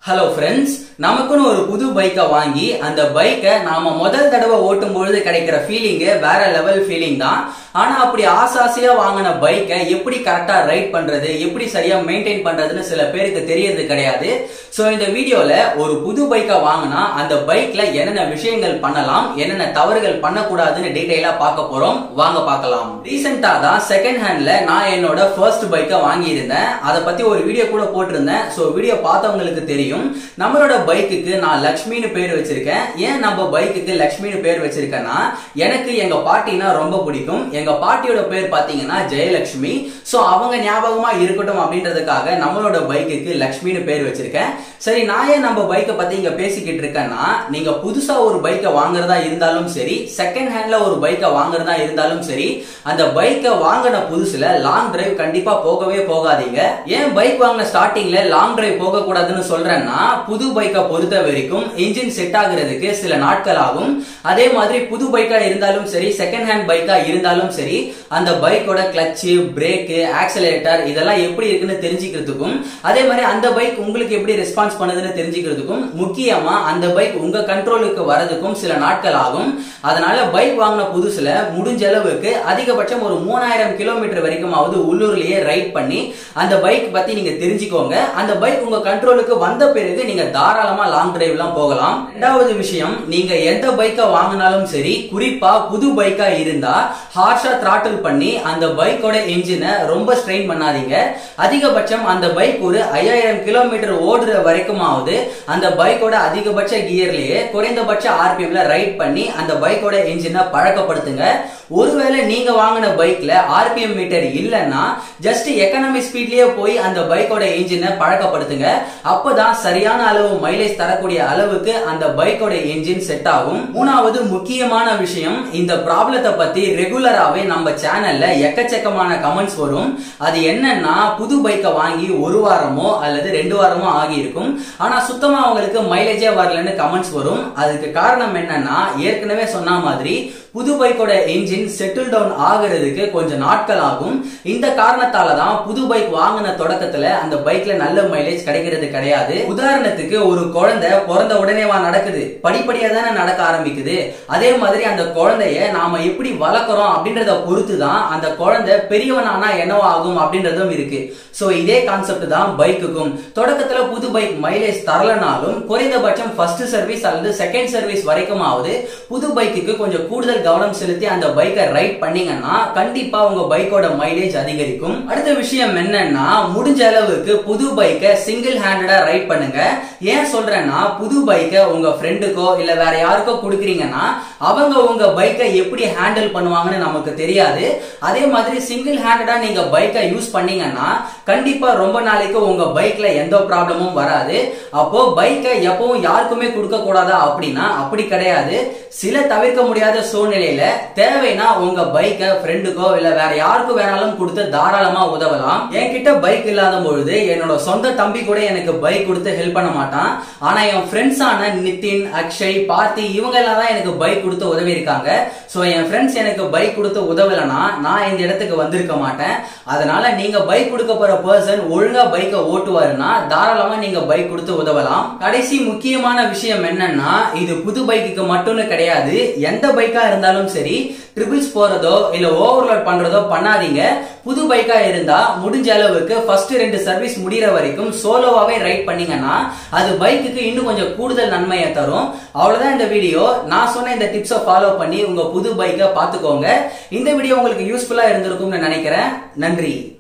hello friends நமக்குன்னு ஒரு புது பைக்கை வாங்கி அந்த பைக்கை நாம முதல் தடவை ஓட்டும் பொழுது கிடைக்கிற ஃபீலிங்கு வேற லெவல் ஃபீலிங் தான் ஆனா அப்படி ஆசாசியா வாங்கின பைக்கை எப்படி கரெக்டா ரைட் பண்றது எப்படி சரியா மெயின்டைன் பண்றதுன்னு சில பேருக்கு தெரியறது கிடையாது சோ இந்த வீடியோல ஒரு புது பைக்கை வாங்கினா அந்த பைக்ல என்னென்ன விஷயங்கள் பண்ணலாம் என்னென்ன தவறுகள் பண்ணக்கூடாதுன்னு டீடைலா பார்க்க போறோம் வாங்க பார்க்கலாம் ரீசெண்டா தான் செகண்ட் ஹேண்ட்ல நான் என்னோட ஃபர்ஸ்ட் பைக்கை வாங்கியிருந்தேன் அதை பத்தி ஒரு வீடியோ கூட போட்டிருந்தேன் சோ வீடியோ பார்த்தவங்களுக்கு தெரியும் நம்மளோட பைக்குக்கு நான் லக்ஷ்மின்னு பேர் வச்சிருக்கேன் ஏன் நம்ம பைக்குக்கு லக்ஷ்மின்னு பேர் வச்சிருக்கேன்னா எனக்கு எங்க பாட்டினா ரொம்ப பிடிக்கும் எங்க பாட்டியோட பேர் பாத்தீங்கன்னா ஜெயலட்சுமி சோ அவங்க ஞாபகமா இருக்கட்டும் அப்படின்றதுக்காக நம்மளோட பைக்குக்கு லக்ஷ்மின்னு பேர் வச்சிருக்கேன் சரி நான் ஏன் நம்ம பைக்கை பத்தி இங்க பேசிக்கிட்டு இருக்கேன்னா நீங்க புதுசா ஒரு பைக்கை வாங்குறதா இருந்தாலும் சரி செகண்ட் ஹேண்ட்ல ஒரு பைக்கை வாங்குறதா இருந்தாலும் சரி அந்த பைக்கை வாங்கின புதுசுல லாங் டிரைவ் கண்டிப்பா போகவே போகாதீங்க ஏன் பைக் வாங்கின ஸ்டார்டிங்ல லாங் டிரைவ் போக கூடாதுன்னு சொல்றேன்னா புது பைக்கை பொறுத்த வரைக்கும் இன்ஜின் செட் ஆகுறதுக்கு சில நாட்கள் ஆகும் அதே மாதிரி புது பைக்கா இருந்தாலும் சரி செகண்ட் ஹேண்ட் பைக்கா இருந்தாலும் சரி அந்த பைக்கோட கிளச்சு பிரேக்கு ஆக்சலேட்டர் இதெல்லாம் எப்படி இருக்குன்னு தெரிஞ்சுக்கிறதுக்கும் அதே மாதிரி அந்த பைக் உங்களுக்கு எப்படி ரெஸ்பான்ஸ் பண்ணுதுன்னு தெரிஞ்சுக்கிறதுக்கும் முக்கியமா அந்த பைக் உங்க கண்ட்ரோலுக்கு வரதுக்கும் சில நாட்கள் ஆகும் அதனால பைக் வாங்கின புதுசுல முடிஞ்ச அளவுக்கு அதிகபட்சம் ஒரு மூணாயிரம் கிலோமீட்டர் வரைக்குமாவது உள்ளூர்லயே ரைட் பண்ணி அந்த பைக் பத்தி நீங்க தெரிஞ்சுக்கோங்க அந்த பைக் உங்க கண்ட்ரோலுக்கு வந்த பிறகு நீங்க தாராளமா லாங் டிரைவ்லாம் போகலாம் ரெண்டாவது விஷயம் நீங்க எந்த பைக்கை வாங்கினாலும் சரி குறிப்பா புது பைக்கா இருந்தா ஹார்ஷா throttle பண்ணி அந்த பைக்கோட என்ஜினை ரொம்ப ஸ்ட்ரெயின் பண்ணாதீங்க அதிகபட்சம் அந்த பைக் ஒரு ஐயாயிரம் கிலோமீட்டர் ஓடுற வரைக்குமாவது அந்த பைக்கோட அதிகபட்ச கியர்லயே குறைந்தபட்ச ஆர்பிஎம்ல ரைட் பண்ணி அந்த பைக்கோட என்ஜினை பழக்கப்படுத்துங்க ஒருவேளை நீங்க வாங்கின பைக்ல ஆர்பிஎம் மீட்டர் இல்லைன்னா ஜஸ்ட் எக்கனாமி ஸ்பீட்லயே போய் அந்த பைக்கோட என்ஜினை பழக்கப்படுத்துங்க அப்பதான் சரியான அளவு மைலேஜ் தரக்கூடிய அளவுக்கு அந்த பைக்கோட என்ஜின் செட் ஆகும் மூணாவது முக்கியமான விஷயம் இந்த ப்ராப்ளத்தை பத்தி ரெகுலராகவே நம்ம சேனல்ல எக்கச்சக்கமான கமெண்ட்ஸ் வரும் அது என்னன்னா புது பைக்கை வாங்கி ஒரு வாரமோ அல்லது ரெண்டு வாரமோ ஆகி இருக்கும் ஆனா சுத்தமா அவங்களுக்கு மைலேஜே வரலன்னு கமெண்ட்ஸ் வரும் அதுக்கு காரணம் என்னன்னா ஏற்கனவே சொன்ன மாதிரி புது பைக்கோட என்ஜின் செட்டில் டவுன் ஆகுறதுக்கு கொஞ்சம் நாட்கள் ஆகும் இந்த காரணத்தால தான் புது பைக் வாங்கின தொடக்கத்துல அந்த பைக்ல நல்ல மைலேஜ் கிடைக்கிறது கிடையாது உதாரணத்துக்கு ஒரு குழந்தை பிறந்த உடனேவா நடக்குது படிப்படியா தானே நடக்க ஆரம்பிக்குது அதே மாதிரி அந்த குழந்தைய நாம எப்படி வளர்க்குறோம் அப்படின்றத பொறுத்து தான் அந்த குழந்தை பெரியவனானா என்னவா ஆகும் அப்படின்றதும் இருக்கு சோ இதே கான்செப்ட் தான் பைக்குக்கும் தொடக்கத்துல புது பைக் மைலேஜ் தரலனாலும் குறைந்தபட்சம் ஃபர்ஸ்ட் சர்வீஸ் அல்லது செகண்ட் சர்வீஸ் வரைக்குமாவது புது பைக்குக்கு கொஞ்சம் கூடுதல் கவனம் செலுத்தி அந்த பைக்கை ரைட் பண்ணீங்கன்னா கண்டிப்பா உங்க பைக்கோட மைலேஜ் அதிகரிக்கும் அடுத்த விஷயம் என்னன்னா முடிஞ்ச அளவுக்கு புது பைக்கை சிங்கிள் ஹேண்டடா ரைட் பண்ணுங்க ஏன் சொல்றேன்னா புது பைக்கை உங்க ஃப்ரெண்டுக்கோ இல்ல வேற யாருக்கோ கொடுக்குறீங்கன்னா அவங்க உங்க பைக்கை எப்படி ஹேண்டில் பண்ணுவாங்கன்னு நமக்கு தெரியாது அதே மாதிரி சிங்கிள் ஹேண்டடா நீங்க பைக்கை யூஸ் பண்ணீங்கன்னா கண்டிப்பா ரொம்ப நாளைக்கு உங்க பைக்ல எந்த ப்ராப்ளமும் வராது அப்போ பைக்கை எப்பவும் யாருக்குமே கொடுக்க கூடாதா அப்படின்னா அப்படி கிடையாது சில தவிர்க்க முடியாத சூழ்நிலையில தேவைன்னா உங்க பைக்கை ஃப்ரெண்டுக்கோ இல்ல வேற யாருக்கு வேணாலும் கொடுத்து தாராளமா உதவலாம் என்கிட்ட பைக் இல்லாத பொழுது என்னோட சொந்த தம்பி கூட எனக்கு பைக் கொடுத்து ஹெல்ப் பண்ண மாட்டான் ஆனா என் ஃப்ரெண்ட்ஸான நிதின் அக்ஷய் பார்த்தி இவங்க எல்லாம் தான் எனக்கு பைக் கொடுத்து உதவி இருக்காங்க சோ என் ஃப்ரெண்ட்ஸ் எனக்கு பைக் கொடுத்து உதவலைன்னா நான் இந்த இடத்துக்கு வந்திருக்க மாட்டேன் அதனால நீங்க பைக் கொடுக்க போற பர்சன் ஒழுங்கா பைக்கை ஓட்டுவாருன்னா தாராளமா நீங்க பைக் கொடுத்து உதவலாம் கடைசி முக்கியமான விஷயம் என்னன்னா இது புது பைக்குக்கு மட்டும்னு கிடையாது எந்த பைக்கா இருந்தாலும் சரி ட்ரிபிள்ஸ் போறதோ இல்ல ஓவர்லோட் பண்றதோ பண்ணாதீங்க புது பைக்கா இருந்தா முடிஞ்ச அளவுக்கு ஃபர்ஸ்ட் ரெண்டு சர்வீஸ் முடிகிற வரைக்கும் சோலோவாவே ரைட் பண்ணீங்கன்னா அது பைக்குக்கு இன்னும் கொஞ்சம் கூடுதல் நன்மையை தரும் அவ்வளவுதான் இந்த வீடியோ நான் சொன்ன இந்த டிப்ஸை ஃபாலோ பண்ணி உங்க புது பைக்கை பாத்துக்கோங்க இந்த வீடியோ உங்களுக்கு யூஸ்ஃபுல்லா இருந்திருக்கும்னு நினைக்கிறேன் நன்றி